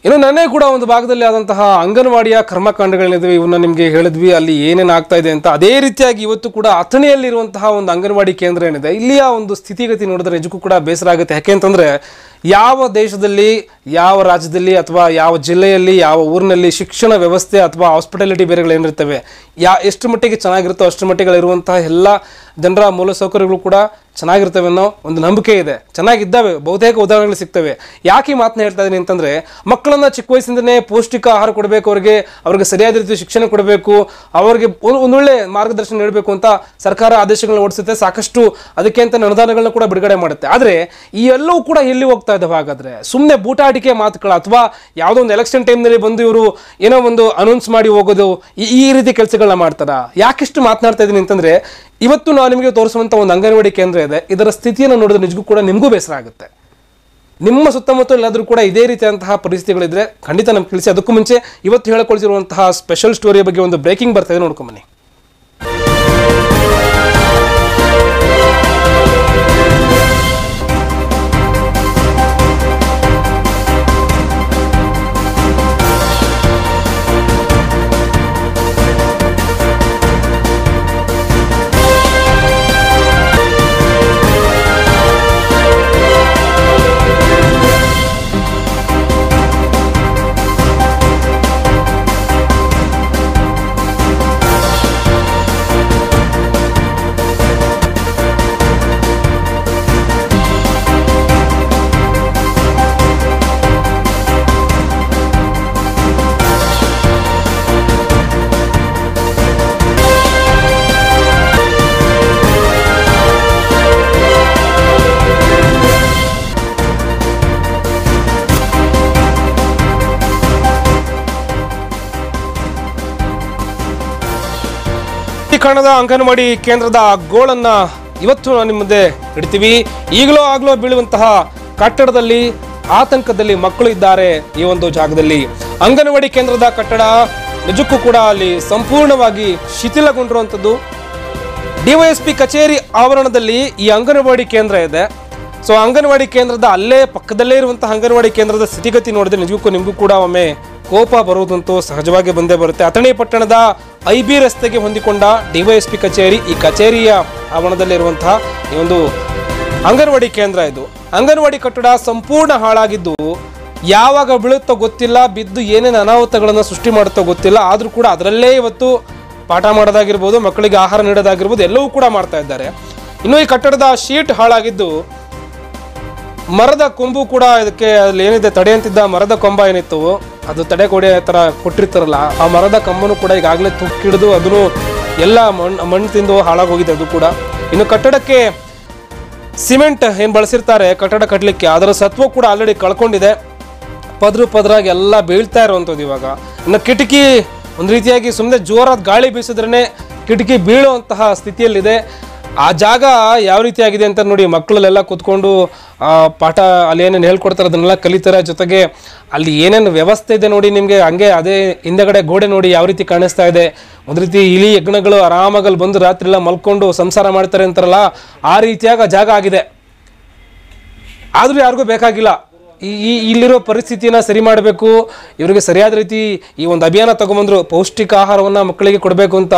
ಇನ್ನು ನನ್ನೇ ಕೂಡ ಒಂದು ಭಾಗದಲ್ಲಿ ಆದಂತಹ ಅಂಗನವಾಡಿಯ ಕರ್ಮಕಾಂಡಗಳೇನಿದ್ವಿ ಇವನ್ನ ನಿಮಗೆ ಹೇಳಿದ್ವಿ ಅಲ್ಲಿ ಏನೇನು ಆಗ್ತಾ ಇದೆ ಅಂತ ಅದೇ ರೀತಿಯಾಗಿ ಇವತ್ತು ಕೂಡ ಅಥಣಿಯಲ್ಲಿರುವಂತಹ ಒಂದು ಅಂಗನವಾಡಿ ಕೇಂದ್ರ ಏನಿದೆ ಇಲ್ಲಿಯ ಒಂದು ಸ್ಥಿತಿಗತಿ ನೋಡಿದ್ರೆ ನಿಜಕ್ಕೂ ಕೂಡ ಬೇಸರ ಆಗುತ್ತೆ ಯಾಕೆ ಅಂತಂದ್ರೆ ಯಾವ ದೇಶದಲ್ಲಿ ಯಾವ ರಾಜ್ಯದಲ್ಲಿ ಅಥವಾ ಯಾವ ಜಿಲ್ಲೆಯಲ್ಲಿ ಯಾವ ಊರಿನಲ್ಲಿ ಶಿಕ್ಷಣ ವ್ಯವಸ್ಥೆ ಅಥವಾ ಹಾಸ್ಪಿಟಾಲಿಟಿ ಬೇರೆಗಳು ಏನಿರ್ತವೆ ಯಾ ಎಷ್ಟು ಮಟ್ಟಿಗೆ ಚೆನ್ನಾಗಿರುತ್ತೋ ಅಷ್ಟು ಮಟ್ಟಿಗೆ ಇರುವಂತಹ ಎಲ್ಲ ಜನರ ಮೂಲಸೌಕರ್ಯಗಳು ಕೂಡ ಚೆನ್ನಾಗಿರ್ತವೆ ಅನ್ನೋ ಒಂದು ನಂಬಿಕೆ ಇದೆ ಚೆನ್ನಾಗಿದ್ದಾವೆ ಬಹುತೇಕ ಉದಾಹರಣೆಗಳು ಸಿಗ್ತವೆ ಯಾಕೆ ಈ ಮಾತನ್ನ ಹೇಳ್ತಾ ಇದ್ದೀನಿ ಅಂತಂದ್ರೆ ಮಕ್ಕಳನ್ನ ಚಿಕ್ಕ ವಯಸ್ಸಿಂದನೇ ಪೌಷ್ಟಿಕ ಆಹಾರ ಕೊಡಬೇಕು ಅವರಿಗೆ ಅವ್ರಿಗೆ ಸರಿಯಾದ ರೀತಿ ಶಿಕ್ಷಣ ಕೊಡಬೇಕು ಅವರಿಗೆ ಒಂದು ಒಂದೊಳ್ಳೆ ಮಾರ್ಗದರ್ಶನ ನೀಡಬೇಕು ಅಂತ ಸರ್ಕಾರ ಆದೇಶಗಳನ್ನ ಹೊರಡಿಸುತ್ತೆ ಸಾಕಷ್ಟು ಅದಕ್ಕೆ ಅಂತ ಅನುದಾನಗಳನ್ನ ಕೂಡ ಬಿಡುಗಡೆ ಮಾಡುತ್ತೆ ಆದ್ರೆ ಈ ಎಲ್ಲವೂ ಕೂಡ ಎಲ್ಲಿ ಹೋಗ್ತಾ ಇದ್ದಾವೆ ಹಾಗಾದ್ರೆ ಸುಮ್ಮನೆ ಬೂಟಾಟಿಕೆ ಮಾತುಗಳು ಅಥವಾ ಯಾವುದೋ ಒಂದು ಎಲೆಕ್ಷನ್ ಟೈಮ್ನಲ್ಲಿ ಬಂದು ಇವರು ಏನೋ ಒಂದು ಅನೌನ್ಸ್ ಮಾಡಿ ಹೋಗೋದು ಈ ಈ ರೀತಿ ಕೆಲಸಗಳನ್ನ ಮಾಡ್ತಾರ ಯಾಕಿಷ್ಟು ಮಾತನಾಡ್ತಾ ಇದ್ದೀನಿ ಅಂತಂದ್ರೆ ಇವತ್ತು ನಾವು ನಿಮಗೆ ತೋರಿಸುವಂತ ಒಂದು ಅಂಗನವಾಡಿ ಕೇಂದ್ರ ಇದೆ ಇದರ ಸ್ಥಿತಿಯನ್ನು ನೋಡಿದ್ರೆ ನಿಜಕ್ಕೂ ಕೂಡ ನಿಮಗೂ ಬೇಸರ ಆಗುತ್ತೆ ನಿಮ್ಮ ಸುತ್ತಮುತ್ತ ಎಲ್ಲಾದರೂ ಕೂಡ ಇದೇ ರೀತಿಯಾದಂತಹ ಪರಿಸ್ಥಿತಿಗಳಿದ್ರೆ ಖಂಡಿತ ನಮ್ಗೆ ತಿಳಿಸಿ ಅದಕ್ಕೂ ಮುಂಚೆ ಇವತ್ತು ಹೇಳಿಕೊಳ್ತಿರುವಂತಹ ಸ್ಪೆಷಲ್ ಸ್ಟೋರಿಯ ಬಗ್ಗೆ ಒಂದು ಬ್ರೇಕಿಂಗ್ ಬರ್ತಾ ಇದೆ ನೋಡ್ಕೊಂಬನ್ನಿ ಈ ಕಾರಣದ ಅಂಗನವಾಡಿ ಕೇಂದ್ರದ ಗೋಳನ್ನ ಇವತ್ತು ನಾವು ನಿಮ್ಮ ಮುಂದೆ ಇಡ್ತೀವಿ ಈಗಲೋ ಆಗ್ಲೋ ಬೀಳುವಂತಹ ಕಟ್ಟಡದಲ್ಲಿ ಆತಂಕದಲ್ಲಿ ಮಕ್ಕಳು ಇದ್ದಾರೆ ಈ ಒಂದು ಜಾಗದಲ್ಲಿ ಅಂಗನವಾಡಿ ಕೇಂದ್ರದ ಕಟ್ಟಡ ನಿಜಕ್ಕೂ ಕೂಡ ಅಲ್ಲಿ ಸಂಪೂರ್ಣವಾಗಿ ಶಿಥಿಲಗೊಂಡಿರುವಂಥದ್ದು ಡಿವೈಎಸ್ಪಿ ಕಚೇರಿ ಆವರಣದಲ್ಲಿ ಈ ಅಂಗನವಾಡಿ ಕೇಂದ್ರ ಇದೆ ಸೊ ಅಂಗನವಾಡಿ ಕೇಂದ್ರದ ಅಲ್ಲೇ ಪಕ್ಕದಲ್ಲೇ ಇರುವಂತಹ ಅಂಗನವಾಡಿ ಕೇಂದ್ರದ ಸ್ಥಿತಿಗತಿ ನೋಡಿದ್ರೆ ನಿಜಕ್ಕೂ ನಿಮಗೂ ಕೂಡ ಒಮ್ಮೆ ಕೋಪ ಬರುವುದಂತೂ ಸಹಜವಾಗಿ ಬಂದೇ ಬರುತ್ತೆ ಅಥಣಿ ಪಟ್ಟಣದ ಐ ಬಿ ರಸ್ತೆಗೆ ಹೊಂದಿಕೊಂಡ ಡಿವೈಎಸ್ಪಿ ಕಚೇರಿ ಈ ಕಚೇರಿಯ ಆವರಣದಲ್ಲಿರುವಂತಹ ಈ ಒಂದು ಅಂಗನವಾಡಿ ಕೇಂದ್ರ ಇದು ಅಂಗನವಾಡಿ ಕಟ್ಟಡ ಸಂಪೂರ್ಣ ಹಾಳಾಗಿದ್ದು ಯಾವಾಗ ಬೀಳುತ್ತೋ ಗೊತ್ತಿಲ್ಲ ಬಿದ್ದು ಏನೇನು ಅನಾಹುತಗಳನ್ನು ಸೃಷ್ಟಿ ಮಾಡುತ್ತೋ ಗೊತ್ತಿಲ್ಲ ಆದರೂ ಕೂಡ ಅದರಲ್ಲೇ ಇವತ್ತು ಪಾಠ ಮಾಡೋದಾಗಿರ್ಬೋದು ಮಕ್ಕಳಿಗೆ ಆಹಾರ ನೀಡೋದಾಗಿರ್ಬೋದು ಎಲ್ಲವೂ ಕೂಡ ಮಾಡ್ತಾ ಇದ್ದಾರೆ ಇನ್ನು ಈ ಕಟ್ಟಡದ ಶೀಟ್ ಹಾಳಾಗಿದ್ದು ಮರದ ಕೊಂಬು ಕೂಡ ಇದಕ್ಕೆ ಅಲ್ಲಿ ಏನಿದೆ ತಡೆ ಅಂತಿದ್ದ ಮರದ ಕೊಂಬ ಏನಿತ್ತು ಅದು ತಡೆ ಕೊಡೆ ಥರ ಕೊಟ್ಟಿರ್ತಾರಲ್ಲ ಆ ಮರದ ಕಂಬನು ಕೂಡ ಈಗಾಗಲೇ ತುಕ್ಕಿಡಿದು ಅದನ್ನು ಎಲ್ಲ ಮಣ್ಣು ಮಣ್ಣು ತಿಂದು ಹಾಳಾಗೋಗಿದೆ ಅದು ಕೂಡ ಇನ್ನು ಕಟ್ಟಡಕ್ಕೆ ಸಿಮೆಂಟ್ ಏನು ಬಳಸಿರ್ತಾರೆ ಕಟ್ಟಡ ಕಟ್ಟಲಿಕ್ಕೆ ಅದರ ಸತ್ವ ಕೂಡ ಆಲ್ರೆಡಿ ಕಳ್ಕೊಂಡಿದೆ ಪದ್ರ ಪದ್ರಾಗಿ ಎಲ್ಲ ಬೀಳ್ತಾ ಇರುವಂಥದ್ದು ಇವಾಗ ಇನ್ನು ಕಿಟಕಿ ಒಂದು ರೀತಿಯಾಗಿ ಸುಮ್ಮನೆ ಜೋರಾದ ಗಾಳಿ ಬೀಸಿದ್ರೇ ಕಿಟಕಿ ಬೀಳುವಂತಹ ಸ್ಥಿತಿಯಲ್ಲಿದೆ ಆ ಜಾಗ ಯಾವ ರೀತಿಯಾಗಿದೆ ಅಂತ ನೋಡಿ ಮಕ್ಕಳಲ್ಲೆಲ್ಲ ಕೂತ್ಕೊಂಡು ಆ, ಪಾಠ ಅಲ್ಲಿ ಏನೇನು ಹೇಳ್ಕೊಡ್ತಾರೆ ಅದನ್ನೆಲ್ಲ ಕಲಿತಾರೆ ಜೊತೆಗೆ ಅಲ್ಲಿ ಏನೇನು ವ್ಯವಸ್ಥೆ ಇದೆ ನೋಡಿ ನಿಮಗೆ ಹಂಗೆ ಅದೇ ಹಿಂದೆಗಡೆ ಗೋಡೆ ನೋಡಿ ಯಾವ ರೀತಿ ಕಾಣಿಸ್ತಾ ಇದೆ ಒಂದು ರೀತಿ ಇಲಿ ಯಜ್ಞಗಳು ಆರಾಮಾಗಿ ಅಲ್ಲಿ ಬಂದು ರಾತ್ರಿ ಎಲ್ಲ ಮಲ್ಕೊಂಡು ಸಂಸಾರ ಮಾಡ್ತಾರೆ ಅಂತಾರಲ್ಲ ಆ ರೀತಿಯಾಗ ಜಾಗ ಆಗಿದೆ ಆದರೂ ಯಾರಿಗೂ ಬೇಕಾಗಿಲ್ಲ ಈ ಈ ಇಲ್ಲಿರೋ ಪರಿಸ್ಥಿತಿನ ಸರಿ ಮಾಡಬೇಕು ಇವರಿಗೆ ಸರಿಯಾದ ರೀತಿ ಈ ಒಂದು ಅಭಿಯಾನ ತಗೊಂಬಂದ್ರು ಪೌಷ್ಟಿಕ ಆಹಾರವನ್ನ ಮಕ್ಕಳಿಗೆ ಕೊಡಬೇಕು ಅಂತ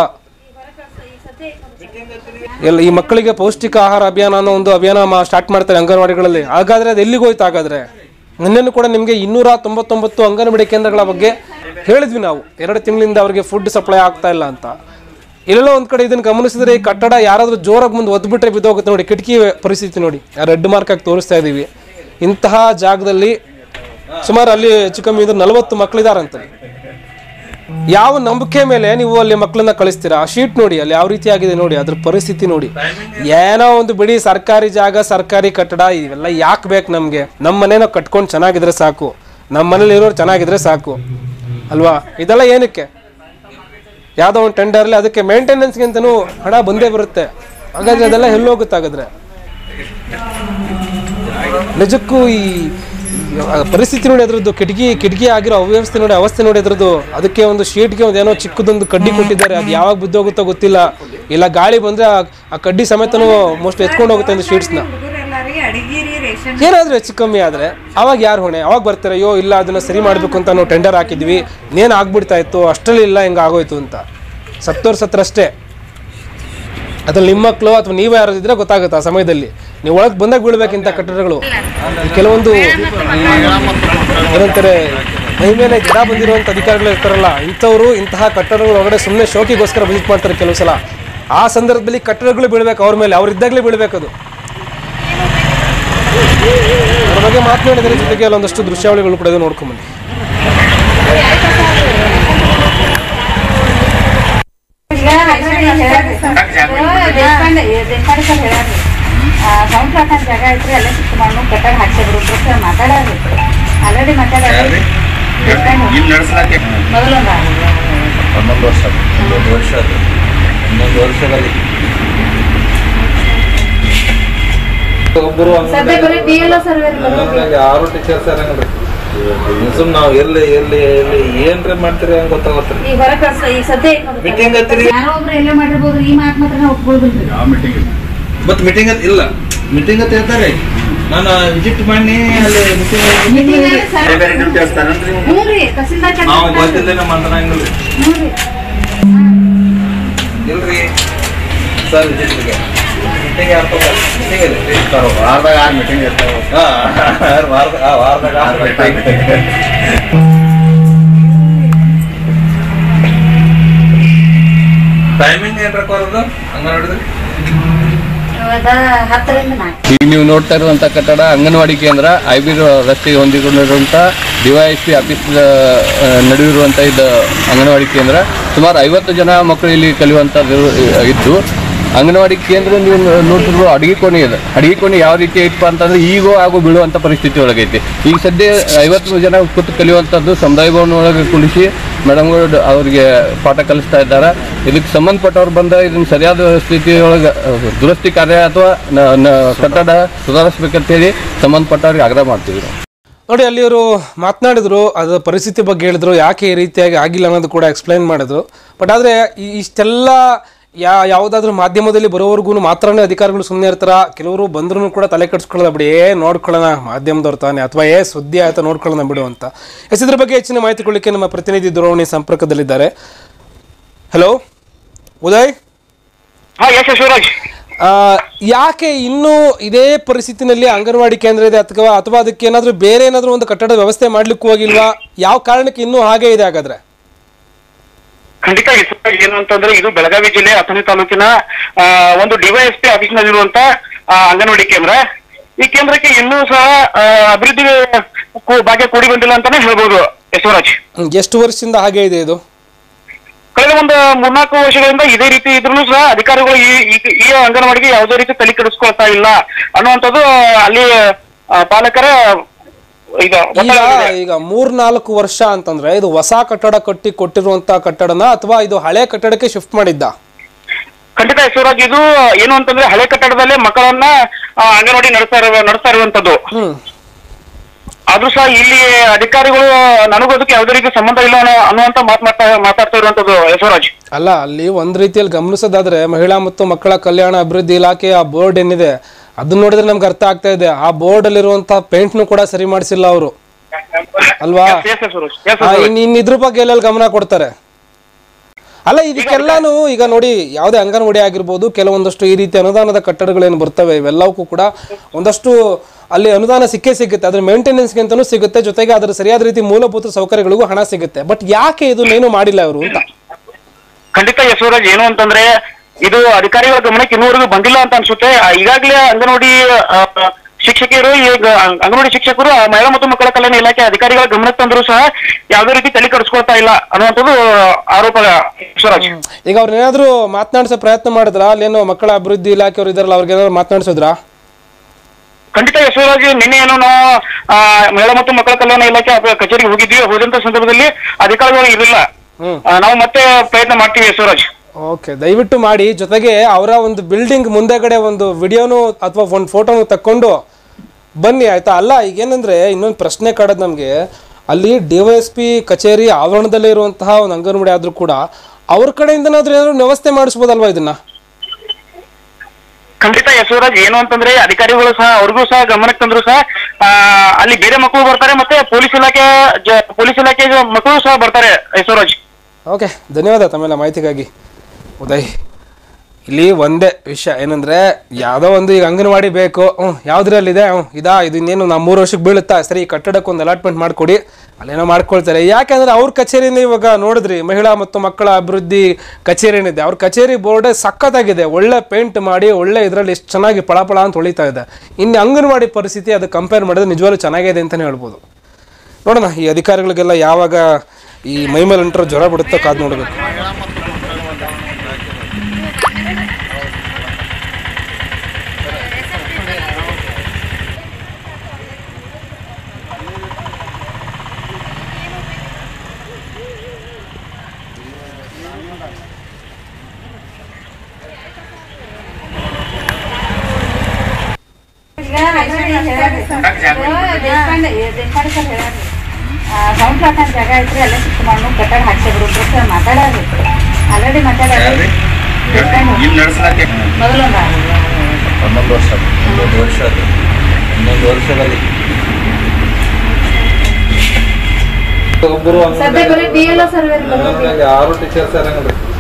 ಎಲ್ಲ ಈ ಮಕ್ಕಳಿಗೆ ಪೌಷ್ಟಿಕ ಆಹಾರ ಅಭಿಯಾನ ಅನ್ನೋ ಒಂದು ಅಭಿಯಾನ ಸ್ಟಾರ್ಟ್ ಮಾಡ್ತಾರೆ ಅಂಗನವಾಡಿಗಳಲ್ಲಿ ಹಾಗಾದ್ರೆ ಅದು ಎಲ್ಲಿಗೆ ಹೋಯ್ತು ಹಾಗಾದ್ರೆ ನಿನ್ನೆನೂ ಕೂಡ ನಿಮಗೆ ಇನ್ನೂರ ತೊಂಬತ್ತೊಂಬತ್ತು ಅಂಗನವಾಡಿ ಕೇಂದ್ರಗಳ ಬಗ್ಗೆ ಹೇಳಿದ್ವಿ ನಾವು ಎರಡು ತಿಂಗಳಿಂದ ಅವರಿಗೆ ಫುಡ್ ಸಪ್ಲೈ ಆಗ್ತಾ ಇಲ್ಲ ಅಂತ ಎಲ್ಲೆಲ್ಲೋ ಒಂದ್ ಕಡೆ ಇದನ್ನ ಗಮನಿಸಿದ್ರೆ ಈ ಕಟ್ಟಡ ಯಾರಾದ್ರೂ ಜೋರಾಗಿ ಮುಂದೆ ಒದ್ಬಿಟ್ರೆ ಬಿದ್ದೋಗುತ್ತೆ ನೋಡಿ ಕಿಟಕಿ ಪರಿಸ್ಥಿತಿ ನೋಡಿ ರೆಡ್ ಮಾರ್ಕ್ ಆಗಿ ತೋರಿಸ್ತಾ ಇದೀವಿ ಇಂತಹ ಜಾಗದಲ್ಲಿ ಸುಮಾರು ಅಲ್ಲಿ ಹೆಚ್ಚು ಕಮ್ಮಿ ಇದ್ರೆ ನಲವತ್ತು ಮಕ್ಕಳಿದಾರಂತೆ ಯಾವ ನಂಬಿಕೆ ಮೇಲೆ ನೀವು ಅಲ್ಲಿ ಮಕ್ಕಳನ್ನ ಕಳಿಸ್ತೀರಾ ಆ ಶೀಟ್ ನೋಡಿ ಅಲ್ಲಿ ಯಾವ ರೀತಿ ಆಗಿದೆ ನೋಡಿ ಅದ್ರ ಪರಿಸ್ಥಿತಿ ನೋಡಿ ಏನೋ ಒಂದು ಬಿಡಿ ಸರ್ಕಾರಿ ಜಾಗ ಸರ್ಕಾರಿ ಕಟ್ಟಡ ಇವೆಲ್ಲ ಯಾಕೆ ಬೇಕು ನಮಗೆ ನಮ್ಮ ಮನೇನ ಕಟ್ಕೊಂಡು ಚೆನ್ನಾಗಿದ್ರೆ ಸಾಕು ನಮ್ಮ ಮನೇಲಿ ಇರೋರು ಚೆನ್ನಾಗಿದ್ರೆ ಸಾಕು ಅಲ್ವಾ ಇದೆಲ್ಲ ಏನಕ್ಕೆ ಯಾವುದೋ ಒಂದು ಟೆಂಡರ್ಲಿ ಅದಕ್ಕೆ ಮೇಂಟೆನೆನ್ಸ್ಗೆ ಅಂತಲೂ ಹಣ ಬಂದೇ ಬರುತ್ತೆ ಹಾಗಾದ್ರೆ ಅದೆಲ್ಲ ಎಲ್ಲಿ ಹೋಗುತ್ತೆ ಹಾಗಾದ್ರೆ ನಿಜಕ್ಕೂ ಈ ಈ ಪರಿಸ್ಥಿತಿ ನೋಡಿ ಅದ್ರದ್ದು ಕಿಟಕಿ ಕಿಟಕಿ ಆಗಿರೋ ಅವ್ಯವಸ್ಥೆ ನೋಡಿ ಅವಸ್ಥೆ ನೋಡಿ ಅದ್ರದ್ದು ಅದಕ್ಕೆ ಒಂದು ಶೀಟ್ಗೆ ಒಂದು ಏನೋ ಚಿಕ್ಕದೊಂದು ಕಡ್ಡಿ ಕೊಟ್ಟಿದ್ದಾರೆ ಅದು ಯಾವಾಗ ಬಿದ್ದೋಗುತ್ತೋ ಗೊತ್ತಿಲ್ಲ ಇಲ್ಲ ಗಾಳಿ ಬಂದ್ರೆ ಆ- ಆ ಕಡ್ಡಿ ಸಮೇತನೂ ಮೋಸ್ಟ್ ಎತ್ಕೊಂಡು ಹೋಗುತ್ತೆ ಒಂದು ಶೀಟ್ಸ್ನ ಹುಡುಗರೆಲ್ಲರಿಗೆ ಅಡಿಗೆ ರೀ ರೇಷನ್ ಏನಾದರೂ ಹೆಚ್ಚು ಕಮ್ಮಿ ಆದರೆ ಅವಾಗ ಯಾರು ಹೊಣೆ ಅವಾಗ ಬರ್ತಾರೆ ಅಯ್ಯೋ ಇಲ್ಲ ಅದನ್ನು ಸರಿ ಮಾಡಬೇಕು ಅಂತ ನಾವು ಟೆಂಡರ್ ಹಾಕಿದ್ವಿ ಇನ್ನೇನು ಆಗ್ಬಿಡ್ತಾ ಇತ್ತು ಅಷ್ಟರಲ್ಲಿ ಇಲ್ಲ ಹಿಂಗೆ ಆಗೋಯ್ತು ಅಂತ ಸತ್ತೋರ್ ಸತ್ರಷ್ಟೇ ಅದ್ರಲ್ಲಿ ನಿಮ್ಮ ಮಕ್ಕಳು ಅಥವಾ ನೀವು ಯಾರು ಇದ್ರೆ ಗೊತ್ತಾಗುತ್ತೆ ಆ ಸಮಯದಲ್ಲಿ ನೀವು ಒಳಗೆ ಬಂದಾಗ ಬೀಳ್ಬೇಕಿಂತ ಕಟ್ಟಡಗಳು ಕೆಲವೊಂದು ಏನಂತಾರೆ ಮೈ ಮೇಲೆ ಗಿಡ ಬಂದಿರುವಂಥ ಅಧಿಕಾರಿಗಳು ಇರ್ತಾರಲ್ಲ ಇಂಥವ್ರು ಇಂತಹ ಕಟ್ಟಡಗಳ ಒಳಗಡೆ ಸುಮ್ಮನೆ ಶೋಕಿಗೋಸ್ಕರ ವಿಸಿಟ್ ಮಾಡ್ತಾರೆ ಕೆಲವು ಸಲ ಆ ಸಂದರ್ಭದಲ್ಲಿ ಕಟ್ಟಡಗಳು ಬೀಳ್ಬೇಕು ಅವ್ರ ಮೇಲೆ ಅವ್ರಿದ್ದಾಗಲೇ ಬೀಳ್ಬೇಕು ಅದು ಅದ್ರ ಬಗ್ಗೆ ಮಾತನಾಡಿದರೆ ಜೊತೆಗೆ ಅಲ್ಲೊಂದಷ್ಟು ದೃಶ್ಯಾವಳಿಗಳು ಕೂಡ ಇದೆ ನೋಡ್ಕೊಂಬನ್ನಿ ಸೌಂಡ್ ಹಾಕೋ ಜಾಗ ಐತ್ರಿ ಅಲ್ಲೇ ಶಿಫ್ಟ್ ಮಾಡಿ ಕಟ್ಟಡ ಹಾಕ್ಸಿದ್ರು ಬಿಟ್ಟು ಮಾತಾಡೋದು ಆಲ್ರೆಡಿ ಮಾತಾಡೋದು ಇಲ್ಲಿ ನಡ್ಸಲಾಕೆ ಮೊದಲೊಂದು ಹನ್ನೊಂದು ವರ್ಷ ಹನ್ನೊಂದು ವರ್ಷ ಅದು ಹನ್ನೊಂದು ವರ್ಷದಲ್ಲಿ ಒಬ್ಬರು ಸದ್ಯ ಬರೀ ಡಿ ಎಲ್ ಸರ್ವೆ ಯಾರು ಟೀಚರ್ಸ್ ಇರಂಗಿಲ್ಲ ಸುಮ್ ನಾವು ಎಲ್ಲಿ ಎಲ್ಲಿ ಎಲ್ಲಿ ಏನ್ರಿ ಮಾಡ್ತೀರಿ ಹಂಗ ಗೊತ್ತಾಗತ್ರಿ ಈಗ ಹೊರ ಕಳ್ಸ ಈಗ ಸದ್ಯ ಐತ್ ನೋಡ್ರಿ. Meeting ಐತ್ರಿ? ಯಾರೋ ಒಬ್ರು ಎಲ್ಲೇ ಮಾಡಿರ್ಬೋದು ಈ ಮಾತು ಮಾತ್ರ ನಾವು ಒಪ್ಕೊಳ್ಬಿಡ್ರಿ ಮತ್ ಮೀಟಿಂಗ್ ಅಂತ ಇಲ್ಲ ಮೀಟಿಂಗ್ ಅಂತ ಹೇಳ್ತಾರೆ ನಾನು ವಿಸಿಟ್ ಮಾಡಿ ಅಲ್ಲಿ Meeting ಅಲ್ಲಿ sir- ಮೀಟಿಂಗ್ ಹ್ಞೂ ರೀ ತಹಸೀಲ್ದಾರ್ ಕೆಲಸ ನಾವು ಮಾಡ್ತಾರೆ. ಗೊತ್ತಿಲ್ಲ ಮಾತನಾಡಂಗಿಲ್ಲ ಹ್ಞೂ ರೀ ಇಲ್ರಿ ಸರ್ ವಿಸಿಟ್ಗೆ ಮೀಟಿಂಗ್ ಯಾರು ಮೀಟಿಂಗ್ ಇಲ್ಲ ವಾರದಾಗ ಆರು ಮೀಟಿಂಗ್ ಇರ್ತಾವೆ ಹಾ ವಾರದ ಆ, ವಾರದಾಗ ಆರು meeting. ಟೈಮಿಂಗ್ ಏನ್ರ ಕೊರೋದು ಹಂಗ ನೋಡಿದ್ರಿ ಇವಾಗ ಹತ್ತರಿಂದ ನಾಲ್ಕು ಈಗ ನೀವು ನೋಡ್ತಾ ಇರುವಂಥ ಕಟ್ಟಡ ಅಂಗನವಾಡಿ ಕೇಂದ್ರ ಐಬಿ ರಸ್ತೆಗೆ ಹೊಂದಿಕೊಂಡಿರುವಂಥ ಡಿವೈಎಸ್ ಪಿ ಆಫೀಸ್ ಆ, ನಡುವಿರುವಂಥ ಇದು ಅಂಗನವಾಡಿ ಕೇಂದ್ರ ಸುಮಾರು ಐವತ್ತು ಜನ ಮಕ್ಕಳು ಇಲ್ಲಿ ಕಲಿಯುವಂಥದ್ದು ಇದ್ದು ಅಂಗನವಾಡಿ ಕೇಂದ್ರ ನೀವು ನೋಡ್ತಿರೋ ಅಡಿಗೆ ಕೋಣೆ ಇದೆ ಅಡಿಗೆ ಕೋಣೆ ಯಾವ ರೀತಿ ಐತಪ್ಪ ಅಂತಂದ್ರೆ ಈಗೋ ಆಗೋ ಬೀಳುವಂಥ ಪರಿಸ್ಥಿತಿ ಒಳಗೈತಿ ಈಗ ಸದ್ಯ ಐವತ್ತು ಜನ ಕೂತು ಕಲಿಯುವಂಥದ್ದು ಸಮುದಾಯ ಭವನ ಒಳಗೆ ಕುಳಿಸಿ ಮೇಡಮ್ಗಳು ಅವರಿಗೆ ಪಾಠ ಕಲಿಸ್ತಾ ಇದ್ದಾರೆ ಇದಕ್ಕೆ ಸಂಬಂಧಪಟ್ಟವ್ರು ಬಂದ ಇದನ್ನ ಸರಿಯಾದ ಸ್ಥಿತಿಯೊಳಗೆ ಅಹ್, ದುರಸ್ತಿ ಕಾರ್ಯ ಅಥವಾ ನ- ನ- ಕಟ್ಟಡ ಸುಧಾರಿಸ್ಬೇಕಂತೇಳಿ ಸಂಬಂಧಪಟ್ಟವ್ರಿಗೆ ಆಗ್ರಹ ಮಾಡ್ತೀವಿ ನಾವು ನೋಡಿ ಅಲ್ಲಿ ಅವರು ಮಾತನಾಡಿದ್ರು ಅದರ ಪರಿಸ್ಥಿತಿ ಬಗ್ಗೆ ಹೇಳಿದ್ರು ಯಾಕೆ ಈ ರೀತಿಯಾಗಿ ಆಗಿಲ್ಲ ಅನ್ನೋದು ಕೂಡ ಎಕ್ಸ್ಪ್ಲೈನ್ ಮಾಡಿದ್ರು ಬಟ್ ಆದರೆ ಇಷ್ಟೆಲ್ಲ ಯಾ ಯಾವುದಾದ್ರೂ ಮಾಧ್ಯಮದಲ್ಲಿ ಬರೋವರೆಗೂ ಮಾತ್ರನೇ ಅಧಿಕಾರಿಗಳು ಸುಮ್ಮನೆ ಇರ್ತಾರ ಕೆಲವರು ಬಂದ್ರೂ ಕೂಡ ತಲೆ ಕೆಡಿಸ್ಕೊಳ್ಳೋದ ಬಿಡಿ ಏ ನೋಡ್ಕೊಳ್ಳೋಣ ಮಾಧ್ಯಮದವ್ರು ತಾನೆ ಅಥವಾ ಏ ಸುದ್ದಿ ಆಯ್ತಾ ನೋಡ್ಕೊಳ್ಳೋಣ ಬಿಡು ಅಂತ ಎಸ್ ಇದ್ರ ಬಗ್ಗೆ ಹೆಚ್ಚಿನ ಮಾಹಿತಿ ಕೊಡಲಿಕ್ಕೆ ನಮ್ಮ ಪ್ರತಿನಿಧಿ ದೂರವಾಣಿ ಸಂಪರ್ಕದಲ್ಲಿದ್ದಾರೆ ಹಲೋ ಉದಯ್ ಹಾ ಎಸ್ ಶಿವರಾಜ್ ಆ, ಯಾಕೆ ಇನ್ನೂ ಇದೇ ಪರಿಸ್ಥಿತಿನಲ್ಲಿ ಅಂಗನವಾಡಿ ಕೇಂದ್ರ ಇದೆ ಅಥವಾ ಅಥವಾ ಅದಕ್ಕೆ ಏನಾದರೂ ಬೇರೆ ಏನಾದರೂ ಒಂದು ಕಟ್ಟಡದ ವ್ಯವಸ್ಥೆ ಮಾಡ್ಲಿಕ್ಕೆ ಹೋಗಿಲ್ವಾ ಯಾವ ಕಾರಣಕ್ಕೆ ಇನ್ನೂ ಹಾಗೆ ಇದೆ ಹಾಗಾದ್ರೆ ಖಂಡಿತ ಶಿವರಾಜ್ ಏನು ಅಂತಂದ್ರೆ ಇದು ಬೆಳಗಾವಿ ಜಿಲ್ಲೆ ಅಥಣಿ ತಾಲೂಕಿನ ಆ, ಒಂದು ಡಿವೈಎಸ್ಪಿ ಆಫೀಸ್ ನಲ್ಲಿರುವಂತ ಆ, ಅಂಗನವಾಡಿ ಕೇಂದ್ರ ಈ ಕೇಂದ್ರಕ್ಕೆ ಇನ್ನೂ ಸಹ ಆ, ಅಭಿವೃದ್ಧಿ ಕು- ಭಾಗ್ಯ ಕೂಡಿ ಬಂದಿಲ್ಲ ಅಂತಾನೆ ಹೇಳ್ಬೋದು ಯಶವರಾಜ್ ಹ್ಮ್, ಎಷ್ಟು ವರ್ಷದಿಂದ ಹಾಗೆ ಇದೆ ಇದು ಕಳೆದ ಒಂದು ಮೂರ್ನಾಲ್ಕು ವರ್ಷಗಳಿಂದ ಇದೇ ರೀತಿ ಇದ್ರೂ ಸಹ ಅಧಿಕಾರಿಗಳು ಈ ಈ- ಈ ಅಂಗನವಾಡಿಗೆ ಯಾವುದೇ ರೀತಿ ತಲೆ ಕೆಡಿಸ್ಕೊಳ್ತಾ ಇಲ್ಲ ಅನ್ನುವಂಥದ್ದು ಅಲ್ಲಿ ಆ, ಪಾಲಕರ ಈಗ ಈಗ ಒತ್ತಡ ಇದೆ. ಈಗ ಮೂರ್ನಾಲ್ಕು ವರ್ಷ ಅಂತಂದ್ರೆ ಇದು ಹೊಸ ಕಟ್ಟಡ ಕಟ್ಟಿ ಕೊಟ್ಟಿರುವಂತ ಕಟ್ಟಡನ ಅಥವಾ ಇದು ಹಳೆ ಕಟ್ಟಡಕ್ಕೆ ಶಿಫ್ಟ್ ಮಾಡಿದ್ದ ಖಂಡಿತ ಶಿವರಾಜ್ ಇದು ಏನು ಅಂತಂದ್ರೆ ಹಳೆ ಕಟ್ಟಡದಲ್ಲೇ ಮಕ್ಕಳನ್ನ ಆ, ಅಂಗನವಾಡಿ ನಡೆಸ್ತಾ ಇರುವ ನಡೆಸ್ತಾ ಇರುವಂತದ್ದು ಹ್ಮ್ ಆದ್ರೂ ಸಹ ಇಲ್ಲಿ ಅಧಿಕಾರಿಗಳು ನನಗೂ ಅದಕ್ಕೆ ಯಾವುದೇ ರೀತಿ ಸಂಬಂಧ ಇಲ್ಲ ಅನ್ನೋ ಅನ್ನುವಂತ ಮಾತು ಮಾತಾ ಮಾತಾಡ್ತಾ ಇರುವಂತದ್ದು ಯಶವರಾಜ್ ಅಲ್ಲ ಅಲ್ಲಿ ಒಂದ್ ರೀತಿಯಲ್ಲಿ ಗಮನಿಸೋದಾದ್ರೆ ಮಹಿಳಾ ಮತ್ತು ಮಕ್ಕಳ ಕಲ್ಯಾಣ ಅಭಿವೃದ್ಧಿ ಇಲಾಖೆ ಆ ಬೋರ್ಡ್ ಏನಿದೆ ಅದನ್ನ ನೋಡಿದ್ರೆ ನಮ್ಗೆ ಅರ್ಥ ಆಗ್ತಾ ಇದೆ ಆ ಬೋರ್ಡ್ ಅಲ್ಲಿರುವಂತ ಪೇಂಟ್ನು ಕೂಡ ಸರಿ ಮಾಡಿಸಿಲ್ಲ ಅವರು ಅಲ್ವಾ ಎಸ್ ಎಸ್ ಯಶವರಾಜ್ ಎಸ್ ಆ, ಇನ್ ಇನ್ ಇದ್ರ ಬಗ್ಗೆ ಎಲ್ಲೆಲ್ಲಿ ಗಮನ ಕೊಡ್ತಾರೆ ಅಲ್ಲ ಇದಕ್ಕೆಲ್ಲಾನು ಈಗ ನೋಡಿ ಯಾವುದೇ ಅಂಗನವಾಡಿ ಆಗಿರ್ಬೋದು ಕೆಲವೊಂದಷ್ಟು ಈ ರೀತಿ ಅನುದಾನದ ಕಟ್ಟಡಗಳೇನು ಬರ್ತವೆ ಇವೆಲ್ಲವಕ್ಕೂ ಕೂಡ ಒಂದಷ್ಟು ಅಲ್ಲಿ ಅನುದಾನ ಸಿಕ್ಕೇ ಸಿಗುತ್ತೆ ಅದ್ರ ಮೇಂಟೆನೆನ್ಸ್ಗೆ ಅಂತಾನೂ ಸಿಗುತ್ತೆ ಜೊತೆಗೆ ಅದರ ಸರಿಯಾದ ರೀತಿ ಮೂಲಭೂತ ಸೌಕರ್ಯಗಳಿಗೂ ಹಣ ಸಿಗುತ್ತೆ ಬಟ್ ಯಾಕೆ ಇದನ್ನೇನು ಮಾಡಿಲ್ಲ ಅವರು ಅಂತ ಖಂಡಿತ ಯಶವರಾಜ್ ಏನು ಅಂತಂದ್ರೆ ಇದು ಅಧಿಕಾರಿಗಳ ಗಮನಕ್ಕೆ ಇನ್ನೂವರೆಗೂ ಬಂದಿಲ್ಲ ಅಂತ ಅನ್ಸುತ್ತೆ ಆ, ಈಗಾಗಲೇ ಅಂಗನವಾಡಿ ಆ, ಶಿಕ್ಷಕಿಯರು ಈಗ ಅಂಗ್- ಅಂಗನವಾಡಿ ಶಿಕ್ಷಕರು ಆ ಮಹಿಳಾ ಮತ್ತು ಮಕ್ಕಳ ಕಲ್ಯಾಣ ಇಲಾಖೆ ಅಧಿಕಾರಿಗಳ ಗಮನಕ್ಕೆ ತಂದ್ರು ಸಹ ಯಾವುದೇ ರೀತಿ ತಲೆ ಕೆಡಿಸ್ಕೊಳ್ತಾ ಇಲ್ಲ ಅನ್ನುವಂಥದ್ದು ಆರೋಪ ಯಶವರಾಜ್ ಈಗ ಅವ್ರನ್ನೇನಾದ್ರೂ ಮಾತನಾಡಿಸೋ ಪ್ರಯತ್ನ ಮಾಡಿದ್ರಾ ಅಲ್ಲೇನೋ ಮಕ್ಕಳ ಅಭಿವೃದ್ಧಿ ಇಲಾಖೆಯವರು ಇದಾರಲ್ಲ ಅವ್ರಿಗೆ ಏನಾದ್ರು ಮಾತನಾಡಿಸಿದ್ರಾ ಖಂಡಿತ ಯಶವರಾಜ್ ನಿನ್ನೆ ಏನು ನಾವು ಆ, ಮಹಿಳಾ ಮತ್ತು ಮಕ್ಕಳ ಕಲ್ಯಾಣ ಇಲಾಖೆ ಅದ- ಕಚೇರಿಗೆ ಹೋಗಿದ್ವಿ ಹೋದಂತ ಸಂದರ್ಭದಲ್ಲಿ ಅಧಿಕಾರಿಗಳು ಇರಲಿಲ್ಲ ಹ್ಮ್ ಆ, ನಾವು ಮತ್ತೆ ಪ್ರಯತ್ನ ಮಾಡ್ತೀವಿ ಯಶವರಾಜ್ ಓಕೆ ದಯವಿಟ್ಟು ಮಾಡಿ ಜೊತೆಗೆ ಅವರ ಒಂದು ಬಿಲ್ಡಿಂಗ್ ಮುಂದೆಗಡೆ ಒಂದು ವಿಡಿಯೋನು ಅಥವಾ ಒಂದು ಫೋಟೋನು ತಕ್ಕೊಂಡು ಬನ್ನಿ ಆಯ್ತಾ ಅಲ್ಲ ಈಗೇನಂದ್ರೆ ಇನ್ನೊಂದು ಪ್ರಶ್ನೆ ಕಾಡೋದು ನಮಗೆ ಅಲ್ಲಿ ಡಿ ವೈ ಎಸ್ ಪಿ ಕಚೇರಿ ಆವರಣದಲ್ಲೇ ಇರುವಂತಹ ಒಂದು ಅಂಗನವಾಡಿ ಆದರೂ ಕೂಡ ಅವ್ರ ಕಡೆಯಿಂದನಾದ್ರೂ ಏನಾದ್ರು ವ್ಯವಸ್ಥೆ ಮಾಡಿಸ್ಬೋದಲ್ವಾ ಇದನ್ನ ಖಂಡಿತ ಯಶವರಾಜ್ ಏನು ಅಂತಂದ್ರೆ ಅಧಿಕಾರಿಗಳು ಸಹ ಅವ್ರಿಗೂ ಸಹ ಗಮನಕ್ಕೆ ತಂದ್ರು ಸಹ ಆ, ಅಲ್ಲಿ ಬೇರೆ ಮಕ್ಕಳು ಬರ್ತಾರೆ ಮತ್ತೆ ಪೊಲೀಸ್ ಇಲಾಖೆ ಜ- ಪೊಲೀಸ್ ಇಲಾಖೆ ಮಕ್ಕಳು ಸಹ ಬರ್ತಾರೆ ಯಶವರಾಜ್ ಓಕೆ ಧನ್ಯವಾದ ತಮ್ಮೆಲ್ಲ ಮಾಹಿತಿಗಾಗಿ ಉದಯ್ ಇಲ್ಲಿ ಒಂದೇ ವಿಷಯ ಏನಂದ್ರೆ ಯಾವುದೋ ಒಂದು ಈಗ ಅಂಗನವಾಡಿ ಬೇಕು ಹ್ಞೂ ಯಾವ್ದ್ರಲ್ಲಿದೆ ಹ್ಞೂ ಇದಾ ಇದು ಇನ್ನೇನು ನಾವು ಮೂರು ವರ್ಷಕ್ಕೆ ಬೀಳುತ್ತಾ ಸರಿ ಈ ಕಟ್ಟಡಕ್ಕೆ ಒಂದು ಅಲಾಟ್ಮೆಂಟ್ ಮಾಡಿಕೊಡಿ ಅಲ್ಲೇನೋ ಮಾಡ್ಕೊಳ್ತಾರೆ ಯಾಕೆಂದ್ರೆ ಅವ್ರ ಕಚೇರಿನ ಇವಾಗ ನೋಡಿದ್ರಿ ಮಹಿಳಾ ಮತ್ತು ಮಕ್ಕಳ ಅಭಿವೃದ್ಧಿ ಕಚೇರಿ ಏನಿದೆ ಅವ್ರ ಕಚೇರಿ ಬೋರ್ಡ್ ಸಖತ್ತಾಗಿದೆ ಒಳ್ಳೆ ಪೇಂಟ್ ಮಾಡಿ ಒಳ್ಳೆ ಇದರಲ್ಲಿ ಎಷ್ಟು ಚೆನ್ನಾಗಿ ಪಳಪಳ ಅಂತ ಹೊಳಿತಾ ಇದೆ ಇನ್ನು ಅಂಗನವಾಡಿ ಪರಿಸ್ಥಿತಿ ಅದು ಕಂಪೇರ್ ಮಾಡಿದ್ರೆ ನಿಜವಾಗ್ಲೂ ಚೆನ್ನಾಗಿದೆ ಅಂತಲೇ ಹೇಳ್ಬೋದು ನೋಡೋಣ ಈ ಅಧಿಕಾರಿಗಳಿಗೆಲ್ಲ ಯಾವಾಗ ಈ ಮೈ ಮೇಲೆ ಅಂಟರು ಜ್ವರ ಬಿಡುತ್ತೋ ಕಾದು ನೋಡಬೇಕು ಈಗ ಅಂಗನವಾಡಿ ಹೇಳ್ಯಾರ್ರಿ. ಇದು ದೇಶಪಾಂಡೆ ದೇಶಪಾಂಡೆ ಸರ್ ಹೇಳ್ಯಾರ್ರಿ. ಆ, ಸೌಂಡ್ ಪ್ಲಾಟ್ ಅಂತ ಜಾಗ ಐತ್ರಿ ಅಲ್ಲೇ ಶಿಫ್ಟ್ ಮಾಡಿ ಕಟ್ಟಡ ಹಾಕ್ಸಿದ್ರು ಅಂತ ಮಾತಾಡ್ರಿ ಆಲ್ರೆಡಿ ಮಾತಾಡ್ರಿ ದೇಶಪಾಂಡೆ ಇಲ್ಲಿ ನಡೆಸಲಾಕೆ ಮೊದಲೊಂದು ಹನ್ನೊಂದು ವರ್ಷ ಹನ್ನೊಂದು ವರ್ಷ ಅದು ಹನ್ನೊಂದು ವರ್ಷದಲ್ಲಿ ಒಬ್ಬರು ಸದ್ಯ ಬರೀ ಡಿ ಎಲ್ ಸರ್ವೆ ಆರು ಟೀಚರ್ಸ್ ಯಾರಂಗ್ರಿ